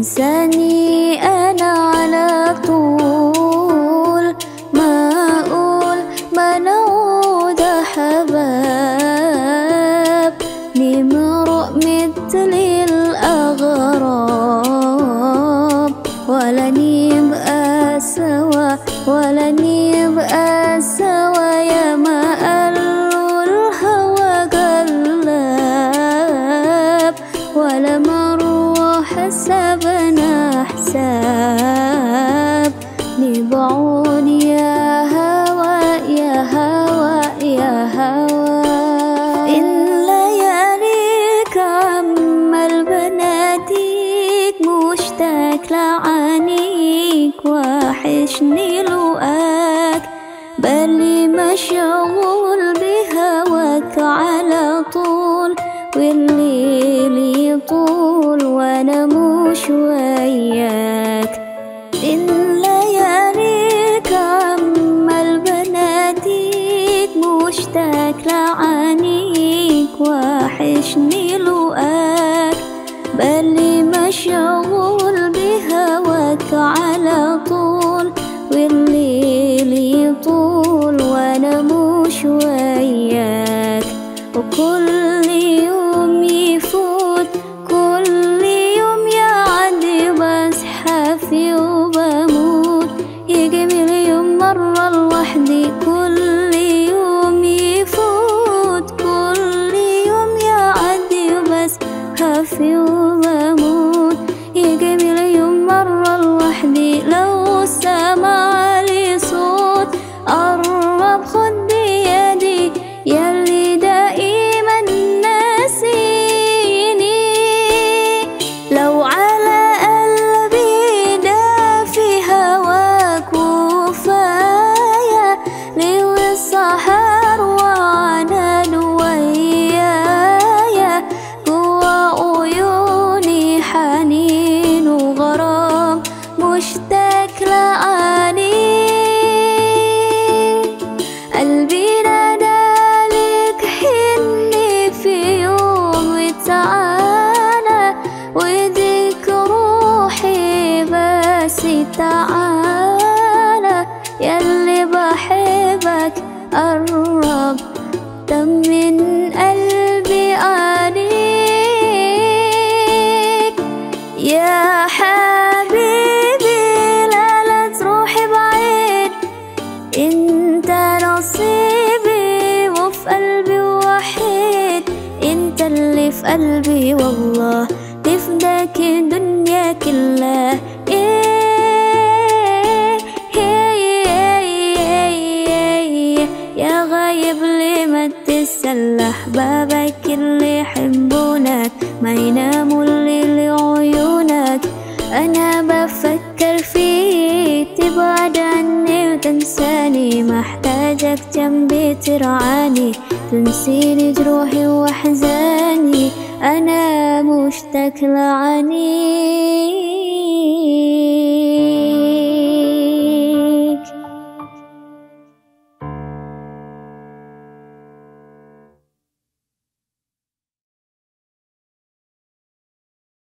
تنساني أنا على طول ما أقول ما نعود حباب نمرق مثل الأغراب ولا نبقى سوا ولا نبقى سوا يا ما قالوا الهوى قلاب ولا مرة حسبنا حساب نبعون يا هوى يا هوى يا هوى إن لياليك عمال بناديك مشتاق لعانيك وحشني لقاك بالي مشغول بهواك على طول والليل يطول وانا مش وياك إن لياليك عمال بناديك مشتاق لعانيك وحشني لقاك بالي مشغول بهواك على طول والليل يطول وانا مش وياك وكل يوم يفوت كل يوم يعدي بصحى فيه وبموت يجي مليون مرة لوحدي كل يوم يفوت كل يوم يعدي بصحى فيه وبموت يجي مليون مرة لوحدي لو سمع لي صوت قرب خد بيدي يلي دائما ناسيني لو على قلبي ده في هواك وفايا ليل السهر وعنان ويايا جوا عيوني حنين وغرام مشتاق لعانيك قلبي نادالك حني في يوم وتعالى وديك روحي بس تعالى ياللي بحبك قرب طمن قلبي عليك يا حبيبي لا لا تروحي بعيد انت نصيبي وفي قلبي وحيد انت اللي في قلبي والله تفداك الدنيا كلها إيه إيه إيه يا غايب ليه ما تسلح بابك اللي يحبونك ما يناموا الليل عيونك انا بفكر فيك تبعد عني وتنساني محتاجك جنبي ترعاني تنسيني جروحي واحزاني انا مشتاق لعانيك